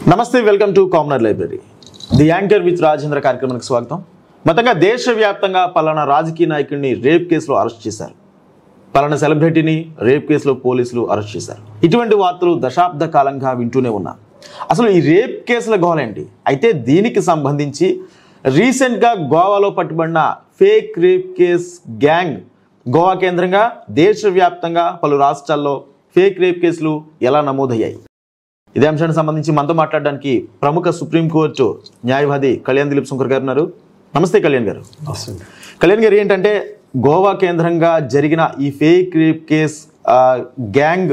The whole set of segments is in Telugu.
నమస్తే welcome to commoner library the anchor with Rajendra కార్యక్రమానికి స్వాగతం మొత్తంగా దేశవ్యాప్తంగా పలానా రాజకీయ నాయకుడిని రేప్ కేసులో అరెస్ట్ చేశారు పలానా సెలబ్రిటీని రేప్ కేసులో పోలీసులు అరెస్ట్ చేశారు ఇటువంటి వార్తలు దశాబ్ద కాలంగా వింటూనే ఉన్నాం అసలు ఈ రేప్ కేసుల గోలేంటి అయితే దీనికి సంబంధించి రీసెంట్గా గోవాలో పట్టుబడిన fake rape case gang Goa కేంద్రంగా దేశవ్యాప్తంగా పలు రాష్ట్రాల్లో ఫేక్ రేప్ కేసులు ఎలా నమోదయ్యాయి ఇదే అంశానికి సంబంధించి మనతో మాట్లాడడానికి ప్రముఖ సుప్రీంకోర్టు న్యాయవాది కళ్యాణ్ దిలీప్ శంకర్ గారు ఉన్నారు నమస్తే కళ్యాణ్ గారు కళ్యాణ్ గారు ఏంటంటే గోవా కేంద్రంగా జరిగిన ఈ ఫేక్ రేప్ కేస్ ఆ, గ్యాంగ్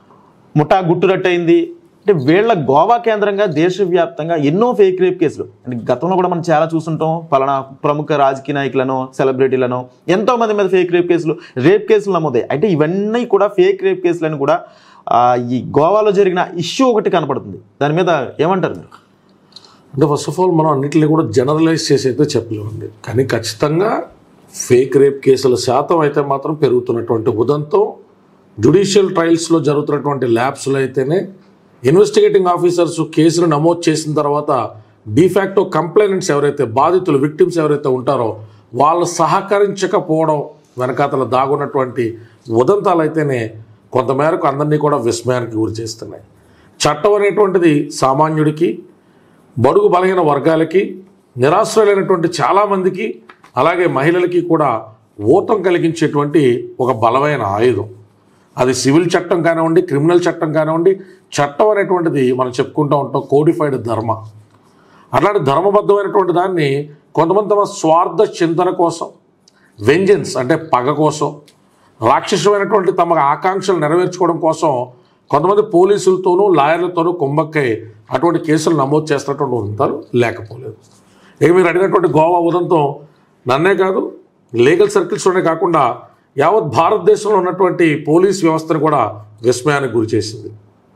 ముఠా గుట్టురట్టయింది అంటే వీళ్ళ గోవా కేంద్రంగా దేశవ్యాప్తంగా ఎన్నో ఫేక్ రేప్ కేసులు అంటే గతంలో కూడా మనం చాలా చూస్తుంటాం పలానా ప్రముఖ రాజకీయ నాయకులను సెలబ్రిటీలను ఎంతో మంది మీద ఫేక్ రేప్ కేసులు రేప్ కేసులు నమోదాయి అంటే ఇవన్నీ కూడా ఫేక్ రేప్ కేసులని కూడా ఆ, ఈ గోవాలో జరిగిన ఇష్యూ ఒకటి కనపడుతుంది దాని మీద ఏమంటారు మీరు అంటే ఫస్ట్ ఆఫ్ ఆల్ మనం అన్నింటినీ కూడా జనరలైజ్ చేసి అయితే చెప్పలేమండి కానీ ఖచ్చితంగా ఫేక్ రేప్ కేసుల శాతం అయితే మాత్రం పెరుగుతున్నటువంటి ఉదంతం జుడిషియల్ ట్రయల్స్లో జరుగుతున్నటువంటి ల్యాబ్స్లో అయితేనే ఇన్వెస్టిగేటింగ్ ఆఫీసర్స్ కేసులు నమోదు చేసిన తర్వాత డిఫాక్టో కంప్లైనెంట్స్ ఎవరైతే బాధితులు విక్టిమ్స్ ఎవరైతే ఉంటారో వాళ్ళు సహకరించకపోవడం వెనకాతల దాగున్నటువంటి ఉదంతాలు అయితేనే కొంతమేరకు అందరినీ కూడా విస్మయానికి గురి చేస్తున్నాయి చట్టం అనేటువంటిది సామాన్యుడికి బడుగు బలహీన వర్గాలకి నిరాశ్రయులైనటువంటి చాలామందికి అలాగే మహిళలకి కూడా ఊతం కలిగించేటువంటి ఒక బలమైన ఆయుధం అది సివిల్ చట్టం కానివ్వండి క్రిమినల్ చట్టం కానివ్వండి చట్టం అనేటువంటిది మనం చెప్పుకుంటూ ఉంటాం కోడిఫైడ్ ధర్మ అలాంటి ధర్మబద్ధమైనటువంటి దాన్ని కొంతమంది తమ స్వార్థ చింతన కోసం వెంజన్స్ అంటే పగ కోసం రాక్షసమైనటువంటి తమ ఆకాంక్షలు నెరవేర్చుకోవడం కోసం కొంతమంది పోలీసులతోనూ లాయర్లతోనూ కుంభక్కై అటువంటి కేసులు నమోదు చేస్తున్నటువంటి ఉంటారు లేకపోలేదు ఇక మీరు అడిగినటువంటి గోవా ఉదంతం నన్నే కాదు లీగల్ సర్కిల్స్లోనే కాకుండా యావత్ భారతదేశంలో ఉన్నటువంటి పోలీస్ వ్యవస్థను కూడా విస్మయానికి గురి చేసింది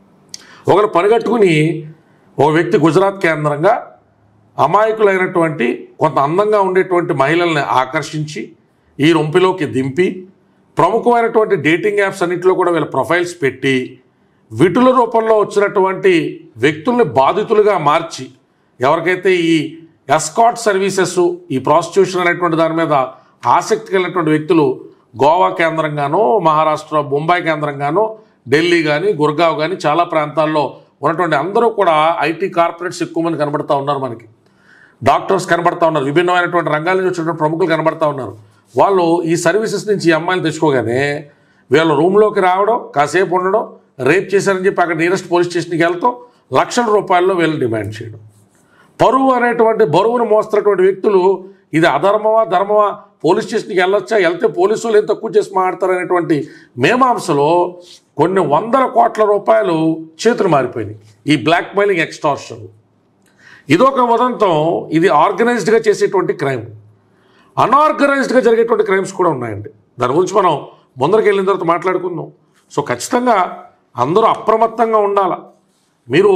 ఒకరు పరిగెట్టుకుని ఒక వ్యక్తి గుజరాత్ కేంద్రంగా అమాయకులైనటువంటి కొంత అందంగా ఉండేటువంటి మహిళల్ని ఆకర్షించి ఈ రొంపిలోకి దింపి ప్రముఖమైనటువంటి డేటింగ్ యాప్స్ అన్నింటిలో కూడా వీళ్ళ ప్రొఫైల్స్ పెట్టి విటుల రూపంలో వచ్చినటువంటి వ్యక్తుల్ని బాధితులుగా మార్చి ఎవరికైతే ఈ ఎస్కాట్ సర్వీసెస్ ఈ ప్రాస్టిట్యూషన్ అనేటువంటి దాని మీద ఆసక్తి కలిగినటువంటి వ్యక్తులు గోవా కేంద్రంగానో మహారాష్ట్ర బొంబాయి కేంద్రంగానో ఢిల్లీ కానీ గుర్గావ్ కానీ చాలా ప్రాంతాల్లో ఉన్నటువంటి అందరూ కూడా ఐటీ కార్పొరేట్స్ ఎక్కువ మంది కనబడతా ఉన్నారు మనకి డాక్టర్స్ కనబడతా ఉన్నారు విభిన్నమైనటువంటి రంగాల నుంచి వచ్చినటువంటి ప్రముఖులు కనబడతా ఉన్నారు వాళ్ళు ఈ సర్వీసెస్ నుంచి ఈ అమ్మాయిలు తెచ్చుకోగానే వీళ్ళ రూమ్లోకి రావడం కాసేపు ఉండడం రేప్ చేశారని చెప్పి అక్కడ నియరెస్ట్ పోలీస్ స్టేషన్కి వెళ్తాం లక్షల రూపాయల్లో వీళ్ళని డిమాండ్ చేయడం పరువు అనేటువంటి బరువును మోస్తున్నటువంటి వ్యక్తులు ఇది అధర్మమా ధర్మమా పోలీస్ స్టేషన్కి వెళ్ళొచ్చా వెళ్తే పోలీసు వాళ్ళు ఏం తక్కువ చేసి మాట్లాడతారు అనేటువంటి మేమాంసలో కొన్ని వందల కోట్ల రూపాయలు చేతులు మారిపోయినాయి ఈ బ్లాక్ మెయిలింగ్ ఎక్స్టార్షన్ ఇదొక ఉదంతం ఇది ఆర్గనైజ్డ్గా చేసేటువంటి క్రైమ్ అనార్గనైజ్డ్గా జరిగేటువంటి క్రైమ్స్ కూడా ఉన్నాయండి దాని గురించి మనం ముందరికి వెళ్ళిన తర్వాత మాట్లాడుకుందాం సో ఖచ్చితంగా అందరూ అప్రమత్తంగా ఉండాల మీరు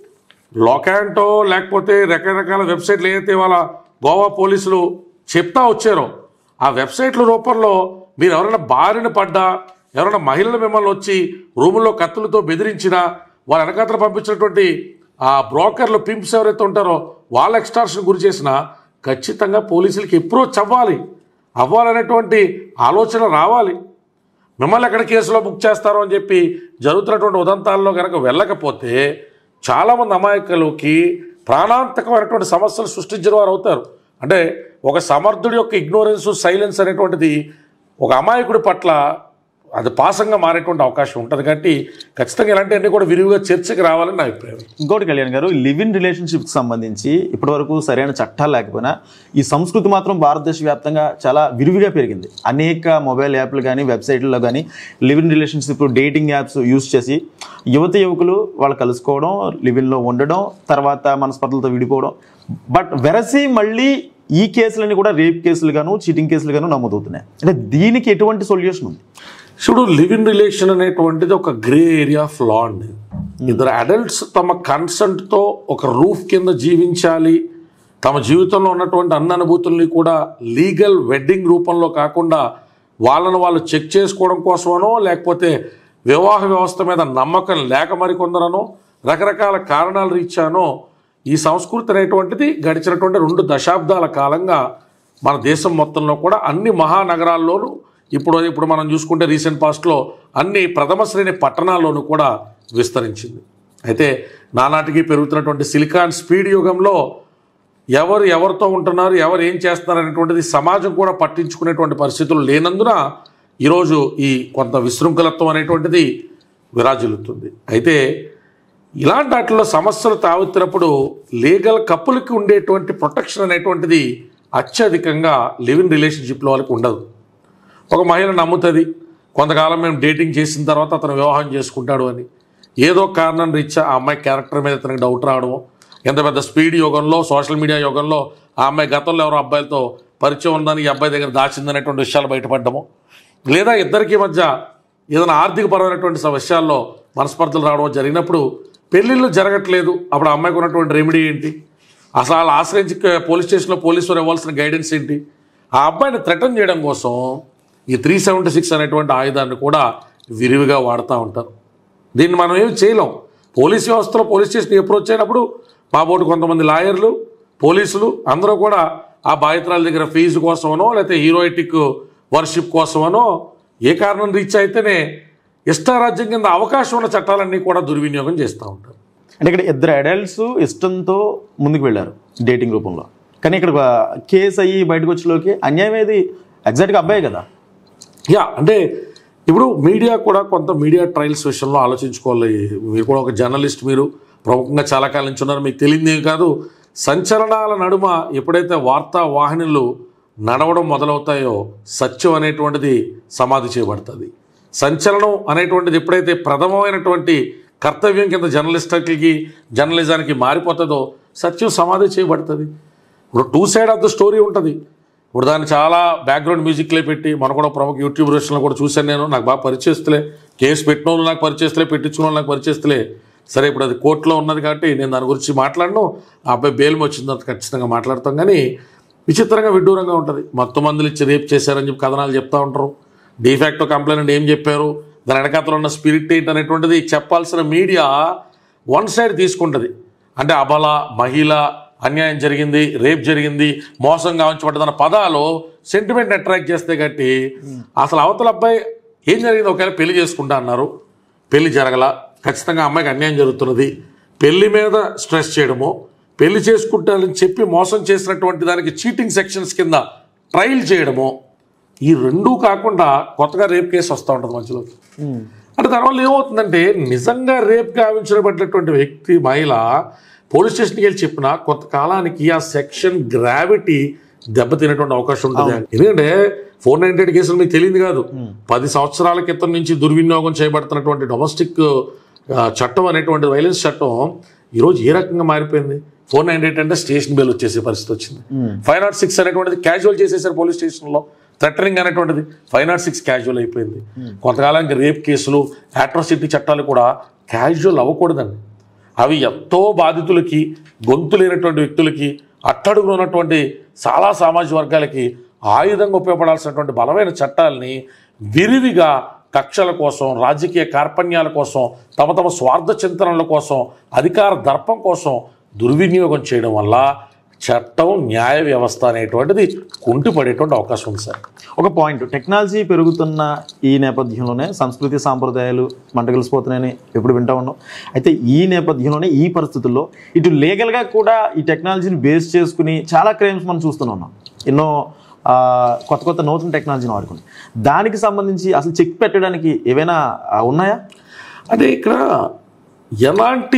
లోకాంటో లేకపోతే రకరకాల వెబ్సైట్లు ఏదైతే వాళ్ళ గోవా పోలీసులు చెప్తా వచ్చారో ఆ వెబ్సైట్ల రూపంలో మీరు ఎవరైనా బారిన పడ్డా ఎవరైనా మహిళలు మిమ్మల్ని వచ్చి రూముల్లో కత్తులతో బెదిరించినా వాళ్ళ వెనకాతలు పంపించినటువంటి ఆ బ్రోకర్లు పింప్స్ ఎవరైతే ఉంటారో వాళ్ళ ఎక్స్టార్షన్ గురి చేసినా ఖచ్చితంగా పోలీసులకి అప్రోచ్ అవ్వాలి అవ్వాలనేటువంటి ఆలోచన రావాలి మిమ్మల్ని ఎక్కడ కేసులో బుక్ చేస్తారో అని చెప్పి జరుగుతున్నటువంటి ఉదంతాల్లో కనుక వెళ్ళకపోతే చాలామంది అమాయకులకి ప్రాణాంతకమైనటువంటి సమస్యలు సృష్టించిన వారు అవుతారు అంటే ఒక సమర్థుడి యొక్క ఇగ్నోరెన్స్ సైలెన్స్ అనేటువంటిది ఒక అమాయకుడి పట్ల అది పాసంగా మారేటువంటి అవకాశం ఉంటుంది కాబట్టి ఖచ్చితంగా ఇలాంటివన్నీ కూడా విరివిగా చర్చకి రావాలని నా అభిప్రాయం ఇంకోటి కళ్యాణ్ గారు లివ్ ఇన్ రిలేషన్షిప్కి సంబంధించి ఇప్పటివరకు సరైన చట్టాలు లేకపోయినా ఈ సంస్కృతి మాత్రం భారతదేశ వ్యాప్తంగా చాలా విరివిగా పెరిగింది అనేక మొబైల్ యాప్లు కానీ వెబ్సైట్లలో కానీ live in relationship dating apps use చేసి యువత యువకులు వాళ్ళు కలుసుకోవడం లివ్ ఇన్లో ఉండడం తర్వాత మనస్పర్ధలతో విడిపోవడం బట్ వెరసి మళ్ళీ ఈ కేసులన్నీ కూడా రేప్ కేసులు గాను చీటింగ్ కేసులు గాను నమోదవుతున్నాయి అంటే దీనికి ఎటువంటి సొల్యూషన్ ఉంది చూడు లివ్ ఇన్ రిలేషన్ అనేటువంటిది ఒక గ్రే ఏరియా ఆఫ్ లా అండి ఇద్దరు అడల్ట్స్ తమ కన్సెంట్తో ఒక రూఫ్ కింద జీవించాలి తమ జీవితంలో ఉన్నటువంటి అన్ని అనుభూతుల్ని కూడా లీగల్ వెడ్డింగ్ రూపంలో కాకుండా వాళ్ళను వాళ్ళు చెక్ చేసుకోవడం కోసమనో లేకపోతే వివాహ వ్యవస్థ మీద నమ్మకం లేక మరికొందరనో రకరకాల కారణాల రీత్యానో ఈ సంస్కృతి అనేటువంటిది గడిచినటువంటి రెండు దశాబ్దాల కాలంగా మన దేశం మొత్తంలో కూడా అన్ని మహానగరాల్లోనూ ఇప్పుడు ఇప్పుడు మనం చూసుకుంటే రీసెంట్ పాస్ట్లో అన్ని ప్రథమ శ్రేణి పట్టణాల్లోనూ కూడా విస్తరించింది అయితే నానాటికి పెరుగుతున్నటువంటి సిలికాన్ స్పీడ్ యుగంలో ఎవరు ఎవరితో ఉంటున్నారు ఎవరు ఏం చేస్తున్నారు అనేటువంటిది సమాజం కూడా పట్టించుకునేటువంటి పరిస్థితులు లేనందున ఈరోజు ఈ కొంత విశృంఖలత్వం అనేటువంటిది విరాజిల్లుతుంది అయితే ఇలాంటి వాటిలో సమస్యలు తావెత్తినప్పుడు లీగల్ కప్పులకి ఉండేటువంటి ప్రొటెక్షన్ అనేటువంటిది అత్యధికంగా లివ్ ఇన్ రిలేషన్షిప్లో వాళ్ళకి ఉండదు ఒక మహిళ నమ్ముతుంది కొంతకాలం మేము డేటింగ్ చేసిన తర్వాత అతను వివాహం చేసుకుంటాడు అని ఏదో కారణం రీత్యా ఆ అమ్మాయి క్యారెక్టర్ మీద అతనికి డౌట్ రావడము ఎంత పెద్ద స్పీడ్ యుగంలో సోషల్ మీడియా యుగంలో ఆ అమ్మాయి గతంలో ఎవరో అబ్బాయిలతో పరిచయం ఉందని ఈ అబ్బాయి దగ్గర దాచిందనేటువంటి విషయాలు బయటపడ్డము లేదా ఇద్దరికి మధ్య ఏదైనా ఆర్థికపరమైనటువంటి స- విషయాల్లో మనస్పర్ధలు రావడం జరిగినప్పుడు పెళ్ళిళ్ళు జరగట్లేదు అప్పుడు ఆ అమ్మాయికి ఉన్నటువంటి రెమెడీ ఏంటి అసలు వాళ్ళు ఆశ్రయించి పోలీస్ స్టేషన్లో పోలీసులు ఇవ్వాల్సిన గైడెన్స్ ఏంటి ఆ అబ్బాయిని థ్రెటన్ చేయడం కోసం ఈ త్రీ సెవెంటీ సిక్స్ అనేటువంటి ఆయుధాన్ని కూడా విరివిగా వాడుతూ ఉంటారు దీన్ని మనం ఏమి చేయలేం పోలీస్ వ్యవస్థలో పోలీస్ స్టేషన్ అప్రోచ్ అయినప్పుడు మా బోటు కొంతమంది లాయర్లు పోలీసులు అందరూ కూడా ఆ బాధితురాల దగ్గర ఫీజు కోసమనో లేకపోతే హీరోయిటిక్ వర్షిప్ కోసమనో ఏ కారణం రీచ్ అయితేనే ఇష్టారాజ్యం కింద అవకాశం ఉన్న చట్టాలన్నీ కూడా దుర్వినియోగం చేస్తూ ఉంటారు అంటే ఇక్కడ ఇద్దరు అడల్ట్స్ ఇష్టంతో ముందుకు వెళ్ళారు డేటింగ్ రూపంలో కానీ ఇక్కడ కేసు అయ్యి బయటకు వచ్చేలోకి అన్యాయం ఏది ఎగ్జాక్ట్గా అబ్బాయి కదా యా అంటే ఇప్పుడు మీడియా కూడా కొంత మీడియా ట్రయల్స్ విషయంలో ఆలోచించుకోవాలి మీరు కూడా ఒక జర్నలిస్ట్ మీరు ప్రముఖంగా చాలా కాలం నుంచి ఉన్నారు మీకు తెలియదేం కాదు సంచలనాల నడుమ ఎప్పుడైతే వార్తా వాహినులు నడవడం మొదలవుతాయో సత్యం అనేటువంటిది సమాధి చేయబడుతుంది సంచలనం అనేటువంటిది ఎప్పుడైతే ప్రథమమైనటువంటి కర్తవ్యం కింద జర్నలిస్టులకి జర్నలిజానికి మారిపోతుందో సత్యం సమాధి చేయబడుతుంది ఇప్పుడు two side of the story ఉంటుంది ఇప్పుడు దాన్ని చాలా బ్యాక్గ్రౌండ్ మ్యూజిక్లే పెట్టి మన కూడా ప్రముఖ యూట్యూబ్ రేషన్లో కూడా చూశాను నేను నాకు బాగా పరిచయస్తులే కేసు పెట్టిన వాళ్ళు నాకు పరిచయస్తులే పెట్టించిన వాళ్ళు నాకు పరిచయస్తులే సరే ఇప్పుడు అది కోర్టులో ఉన్నది కాబట్టి నేను దాని గురించి మాట్లాడను ఆ అబ్బాయి బెయిల్ వచ్చిన తర్వాత ఖచ్చితంగా మాట్లాడతాం కానీ విచిత్రంగా విడ్డూరంగా ఉంటుంది మొత్తం మందులు ఇచ్చి రేప్ చేశారని చెప్పి కథనాలు చెప్తా ఉంటారు డిఫాక్టో కంప్లైంట్ ఏం చెప్పారు దాని వెనకాతలో ఉన్న స్పిరిట్ ఏంటి అనేటువంటిది చెప్పాల్సిన మీడియా వన్ సైడ్ తీసుకుంటుంది అంటే అబల మహిళ అన్యాయం జరిగింది రేప్ జరిగింది మోసం గావించబడ్డదన్న పదాలు సెంటిమెంట్ అట్రాక్ట్ చేస్తే కాబట్టి అసలు అవతల అబ్బాయి ఏం జరిగింది ఒకవేళ పెళ్లి చేసుకుంటా అన్నారు పెళ్లి జరగల ఖచ్చితంగా అమ్మాయికి అన్యాయం జరుగుతున్నది పెళ్లి మీద స్ట్రెస్ చేయడము పెళ్లి చేసుకుంటానని చెప్పి మోసం చేసినటువంటి దానికి చీటింగ్ సెక్షన్స్ కింద ట్రయల్ చేయడము ఈ రెండూ కాకుండా కొత్తగా రేప్ కేసు వస్తూ ఉంటుంది మధ్యలోకి అంటే దానివల్ల ఏమవుతుందంటే నిజంగా రేప్ గావించబడినటువంటి వ్యక్తి మహిళ పోలీస్ స్టేషన్కి వెళ్ళి చెప్పిన కొంతకాలానికి ఆ సెక్షన్ గ్రావిటీ దెబ్బతినేటువంటి అవకాశం ఉంటుంది ఎందుకంటే ఫోర్ నైన్టీ ఎయిట్ కేసులు మీకు తెలియదు కాదు పది సంవత్సరాల క్రితం నుంచి దుర్వినియోగం చేయబడుతున్నటువంటి డొమెస్టిక్ చట్టం అనేటువంటి వైలెన్స్ చట్టం ఈరోజు ఏ రకంగా మారిపోయింది ఫోర్ నైన్టీ ఎయిట్ అంటే స్టేషన్ బెల్ వచ్చేసే పరిస్థితి వచ్చింది ఫైవ్ నాట్ సిక్స్ అనేటువంటిది క్యాజువల్ చేసేసారు పోలీస్ స్టేషన్లో థ్రెటరింగ్ అనేటువంటిది ఫైవ్ నాట్ సిక్స్ క్యాజువల్ అయిపోయింది కొంతకాలానికి రేప్ కేసులు అట్రాసిటీ చట్టాలు కూడా క్యాజువల్ అవ్వకూడదండి అవి ఎంతో బాధితులకి గొంతు లేనటువంటి వ్యక్తులకి అట్టడుగున ఉన్నటువంటి చాలా సామాజిక వర్గాలకి ఆయుధంగా ఉపయోగపడాల్సినటువంటి బలమైన చట్టాలని విరివిగా కక్షల కోసం రాజకీయ కార్పణ్యాల కోసం తమ తమ స్వార్థ చింతనల కోసం అధికార దర్పం కోసం దుర్వినియోగం చేయడం వల్ల చట్టం న్యాయ వ్యవస్థ అనేటువంటిది కుంటిపడేటువంటి అవకాశం ఉంది సార్ ఒక పాయింట్ టెక్నాలజీ పెరుగుతున్న ఈ నేపథ్యంలోనే సంస్కృతి సాంప్రదాయాలు మంటగలిసిపోతున్నాయని ఎప్పుడు వింటా ఉన్నాం అయితే ఈ నేపథ్యంలోనే ఈ పరిస్థితుల్లో ఇటు లీగల్గా కూడా ఈ టెక్నాలజీని బేస్ చేసుకుని చాలా క్రైమ్స్ మనం చూస్తూనే ఉన్నాం ఎన్నో ఆ, కొత్త కొత్త నూతన టెక్నాలజీని వాడుకుని దానికి సంబంధించి అసలు చెక్ పెట్టడానికి ఏవైనా ఆ, ఉన్నాయా అంటే ఇక్కడ ఎలాంటి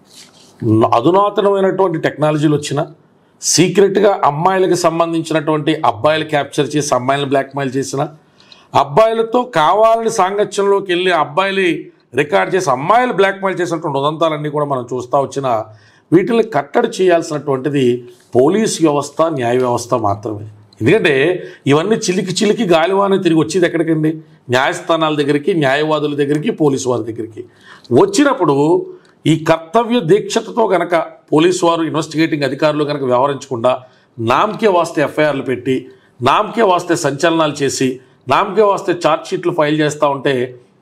అధునాతనమైనటువంటి టెక్నాలజీలు వచ్చినా సీక్రెట్గా అమ్మాయిలకు సంబంధించినటువంటి అబ్బాయిలు క్యాప్చర్ చేసి అమ్మాయిలను బ్లాక్మెయిల్ చేసిన అబ్బాయిలతో కావాలని సాంగత్యంలోకి వెళ్ళి అబ్బాయిలు రికార్డ్ చేసి అమ్మాయిలు బ్లాక్మెయిల్ చేసినటువంటి ఉదంతాలన్నీ కూడా మనం చూస్తూ వచ్చిన వీటిని కట్టడి చేయాల్సినటువంటిది పోలీస్ వ్యవస్థ న్యాయ వ్యవస్థ మాత్రమే ఎందుకంటే ఇవన్నీ చిలికి చిలికి గాలివాన తిరిగి వచ్చేది ఎక్కడికండి న్యాయస్థానాల దగ్గరికి న్యాయవాదుల దగ్గరికి పోలీసు వారి దగ్గరికి వచ్చినప్పుడు ఈ కర్తవ్య దీక్షతతో గనక పోలీసు వారు ఇన్వెస్టిగేటింగ్ అధికారులు కనుక వ్యవహరించకుండా నామకే వాస్తే ఎఫ్ఐఆర్లు పెట్టి నామకే వాస్తే సంచలనాలు చేసి నామకే వాస్తే ఛార్జ్ షీట్లు ఫైల్ చేస్తూ ఉంటే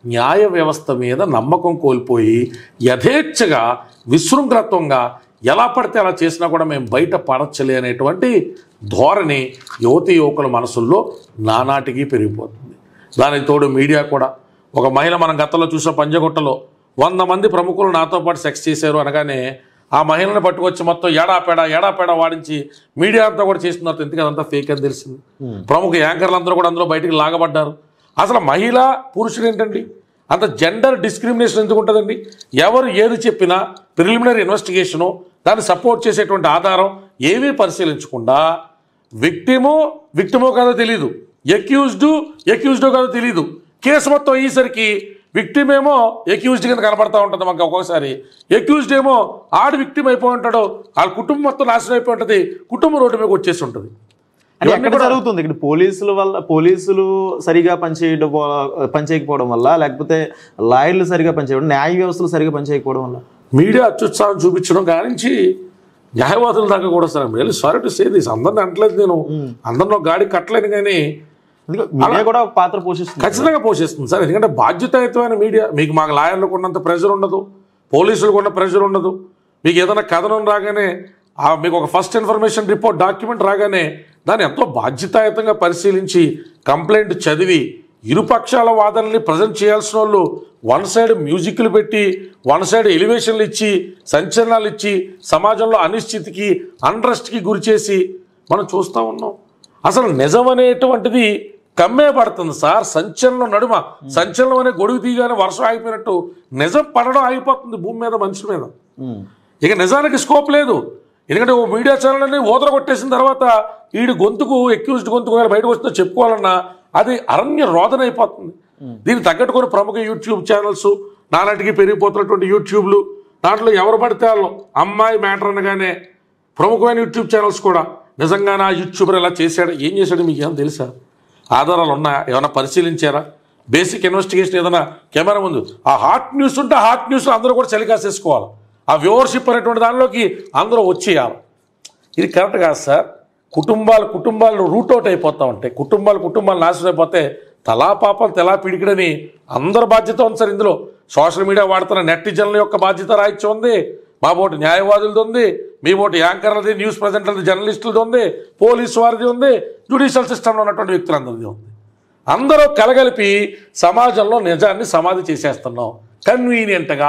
న్యాయ వ్యవస్థ మీద నమ్మకం కోల్పోయి యథేచ్ఛగా విశృంఖలత్వంగా ఎలా పడితే అలా చేసినా కూడా మేము బయట పడచ్చలే అనేటువంటి ధోరణి యువతి యువకుల మనసుల్లో నానాటికి పెరిగిపోతుంది దానికి తోడు మీడియా కూడా ఒక మహిళ మనం గతంలో చూసిన పంజగుట్టలో వంద మంది ప్రముఖులు నాతో పాటు సెక్స్ చేశారు అనగానే ఆ మహిళని పట్టుకొచ్చి మొత్తం ఏడాపేడ ఏడాపేడ వాడించి మీడియా అంతా కూడా చేస్తున్నారు ఎందుకు అదంతా ఫేక్ అని తెలిసింది ప్రముఖ యాంకర్లు అందరూ కూడా అందులో బయటికి లాగబడ్డారు అసలు మహిళ పురుషుడు ఏంటండి అంత జెండర్ డిస్క్రిమినేషన్ ఎందుకు ఉంటుందండి ఎవరు ఏది చెప్పినా ప్రిలిమినరీ ఇన్వెస్టిగేషను దాన్ని సపోర్ట్ చేసేటువంటి ఆధారం ఏమీ పరిశీలించకుండా విక్టిమో విక్టిమో కాదో తెలియదు ఎక్యూజ్డ్ ఎక్యూజ్డో కాదో తెలియదు కేసు మొత్తం అయ్యేసరికి విక్టిమ్ ఏమో ఎక్యూజ్డ్ కింద కనపడతా ఉంటుంది మాకు ఒక్కొక్కసారి ఎక్యూజ్డ్ ఏమో ఆడు విక్టిమ్ అయిపోయి ఉంటాడు వాళ్ళ కుటుంబం మొత్తం నాశనం అయిపోయి ఉంటుంది కుటుంబం రోడ్డు మీద వచ్చేసి ఉంటుంది అంటే ఎక్కడ జరుగుతుంది ఇక్కడ పోలీసుల వల్ల పోలీసులు సరిగా పనిచేయడం వల్ల- పనిచేయకపోవడం వల్ల లేకపోతే లాయర్లు సరిగా పనిచేయడం న్యాయ వ్యవస్థలు సరిగా పనిచేయకపోవడం వల్ల మీడియా అత్యుత్సాహం చూపించడం కానించి న్యాయవాదుల దాకా కూడా సార్ వెళ్ళి సారీ టు సే దిస్ అందరిని అంటలేదు నేను అందరిని ఒక గాడి కట్టలేను కానీ అందుకే మీడియా కూడా ఒక పాత్ర పోషిస్తుంది ఖచ్చితంగా పోషిస్తుంది సార్ ఎందుకంటే బాధ్యతాయుతమైన మీడియా మీకు మాకు లాయర్లకు ఉన్నంత ప్రెషర్ ఉండదు పోలీసులకు ఉన్న ప్రెషర్ ఉండదు మీకు ఏదైనా కథనం రాగానే ఆ మీకు ఒక ఫస్ట్ ఇన్ఫర్మేషన్ రిపోర్ట్ డాక్యుమెంట్ రాగానే దాన్ని ఎంతో బాధ్యతాయుతంగా పరిశీలించి కంప్లైంట్ చదివి ఇరుపక్షాల వాదనల్ని ప్రజెంట్ చేయాల్సిన వాళ్ళు వన్ సైడ్ మ్యూజిక్లు పెట్టి వన్ సైడ్ ఎలివేషన్లు ఇచ్చి సంచలనాలు ఇచ్చి సమాజంలో అనిశ్చితికి అన్రెస్ట్కి గురి చేసి మనం చూస్తూ ఉన్నాం అసలు నిజం అనేటువంటిది కమ్మే పడుతుంది సార్ సంచలనం నడుమ సంచలనం అనే గొడుగు తీయగానే వర్షం ఆగిపోయినట్టు నిజం పడడం ఆగిపోతుంది భూమి మీద మనుషుల మీద ఉమ్. ఇక నిజానికి స్కోప్ లేదు ఎందుకంటే ఓ మీడియా ఛానల్ అని ఊదర కొట్టేసిన తర్వాత వీడి గొంతుకు ఎక్యూజ్డ్ గొంతుకు వేళ బయటకు వస్తుందో చెప్పుకోవాలన్నా అది అరణ్య రోదన అయిపోతుంది దీన్ని తగ్గట్టు కొన్ని ప్రముఖ యూట్యూబ్ ఛానల్స్ నానాటికి పెరిగిపోతున్నటువంటి యూట్యూబ్లు దాంట్లో ఎవరు పడితే వాళ్ళు అమ్మాయి మ్యాటర్ అనగానే ప్రముఖమైన యూట్యూబ్ ఛానల్స్ కూడా నిజంగానే ఆ యూట్యూబర్ ఇలా చేశాడు ఏం చేశాడు మీకు ఏమైనా తెలుసా ఆధారాలు ఉన్నాయా ఏమైనా పరిశీలించారా బేసిక్ ఇన్వెస్టిగేషన్ ఏదైనా కెమెరా ముందు ఆ హాట్ న్యూస్ ఉంటే హాట్ న్యూస్ అందరూ కూడా చలికాసేసుకోవాలి ఆ వ్యూవర్షిప్ అనేటువంటి దానిలోకి అందరూ వచ్చేయాలి ఇది కరెక్ట్ కాదు సార్ కుటుంబాలు కుటుంబాలు రూట్ అవుట్ అయిపోతా ఉంటాయి కుటుంబాలు కుటుంబాలు నాశనం అయిపోతే తలా పాపం తెలా పిడికిడని అందరి బాధ్యత ఉంది సార్ ఇందులో సోషల్ మీడియా వాడుతున్న నెటిజన్ల యొక్క బాధ్యత రాయిత్యం ఉంది మా బోటి న్యాయవాదులది ఉంది మీ బోటి యాంకర్లది న్యూస్ ప్రజెంటర్ది జర్నలిస్టులది ఉంది పోలీసు వారిది ఉంది జ్యుడిషియల్ సిస్టంలో ఉన్నటువంటి వ్యక్తులందరిది ఉంది అందరూ కలగలిపి సమాజంలో నిజాన్ని సమాధి చేసేస్తున్నాం కన్వీనియంట్గా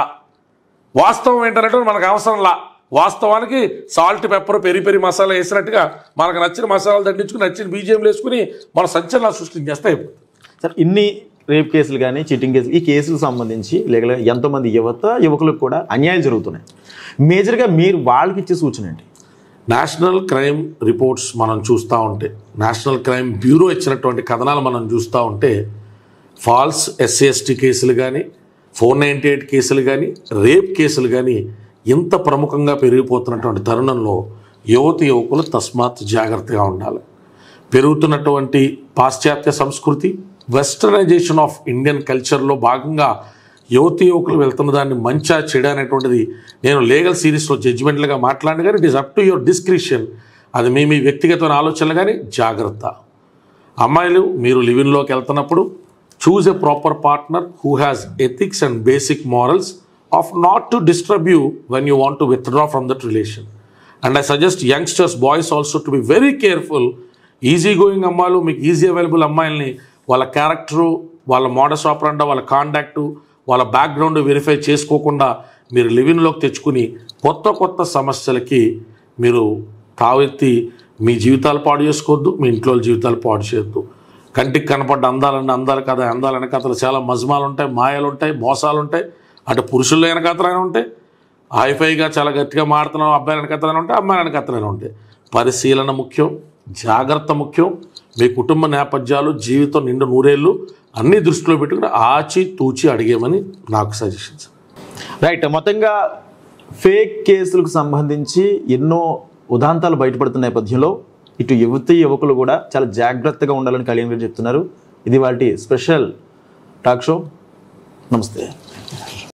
వాస్తవం ఏంటంటే మనకు అవసరంలా వాస్తవానికి salt pepper peri peri masala వేసినట్టుగా మనకు నచ్చిన మసాలాలు దండించుకుని నచ్చిన బీజేపీలు వేసుకుని మన సంచలనాలు సృష్టించేస్తే అయిపోతుంది సార్ ఇన్ని రేప్ కేసులు కానీ చీటింగ్ కేసులు ఈ కేసులకు సంబంధించి లేక ఎంతోమంది యువత యువకులకు కూడా అన్యాయం జరుగుతున్నాయి మేజర్గా మీరు వాళ్ళకి ఇచ్చే సూచన ఏంటి నేషనల్ క్రైమ్ రిపోర్ట్స్ మనం చూస్తూ ఉంటే నేషనల్ క్రైమ్ బ్యూరో ఇచ్చినటువంటి కథనాలు మనం చూస్తూ ఉంటే ఫాల్స్ ఎస్సీ ఎస్టీ కేసులు కానీ ఫోర్ నైంటీ ఎయిట్ కేసులు కానీ రేప్ కేసులు కానీ ఇంత ప్రముఖంగా పెరిగిపోతున్నటువంటి తరుణంలో యువతి యువకులు తస్మాత్ జాగ్రత్తగా ఉండాలి పెరుగుతున్నటువంటి పాశ్చాత్య సంస్కృతి వెస్టర్నైజేషన్ ఆఫ్ ఇండియన్ కల్చర్లో భాగంగా యువతి యువకులు వెళ్తున్న దాన్ని మంచా చెడ అనేటువంటిది నేను లీగల్ సిరీస్లో జడ్జిమెంట్లుగా మాట్లాడిన కానీ it is up to your description అది మీ మీ వ్యక్తిగతమైన ఆలోచనలు కానీ జాగ్రత్త అమ్మాయిలు మీరు లివిన్లోకి వెళ్తున్నప్పుడు choose a proper partner who has ethics and basic morals of not to disturb you when you want to withdraw from that relation and I suggest youngsters boys also to be very careful easy going అమ్మాయిలు మీకు ఈజీ అవైలబుల్ అమ్మాయిల్ని వాళ్ళ క్యారెక్టరు వాళ్ళ మోడస్ ఆపరండా వాళ్ళ కాంటాక్టు వాళ్ళ బ్యాక్గ్రౌండ్ వెరిఫై చేసుకోకుండా మీరు లివిన్లోకి తెచ్చుకుని కొత్త కొత్త సమస్యలకి మీరు తావెత్తి మీ జీవితాలు పాడు చేసుకోవద్దు మీ ఇంట్లో వాళ్ళ జీవితాలు పాడు చేయొద్దు కంటికి కనపడ్డ అందాలన్న అందాలు కదా అందాల వెనకాతలు చాలా మజమాలు ఉంటాయి మాయలు ఉంటాయి మోసాలు ఉంటాయి అటు పురుషుల్లో వెనకాతలైనా ఉంటాయి హైఫైగా చాలా గట్టిగా మాడుతున్నాం అబ్బాయిల వెనకాతలైనా ఉంటాయి అమ్మాయిల వెనకాతలైనా ఉంటాయి పరిశీలన ముఖ్యం జాగ్రత్త ముఖ్యం మీ కుటుంబ నేపథ్యాలు జీవితం నిండు నూరేళ్ళు అన్నీ దృష్టిలో పెట్టుకుని ఆచి తూచి అడిగేమని నాకు సజెషన్స్ రైట్ మొత్తంగా ఫేక్ కేసులకు సంబంధించి ఎన్నో ఉదాంతాలు బయటపడుతున్న నేపథ్యంలో ఇటు యువతి యువకులు కూడా చాలా జాగ్రత్తగా ఉండాలని కళ్యాణ్ గారు చెప్తున్నారు ఇది వాటి స్పెషల్ టాక్ షో నమస్తే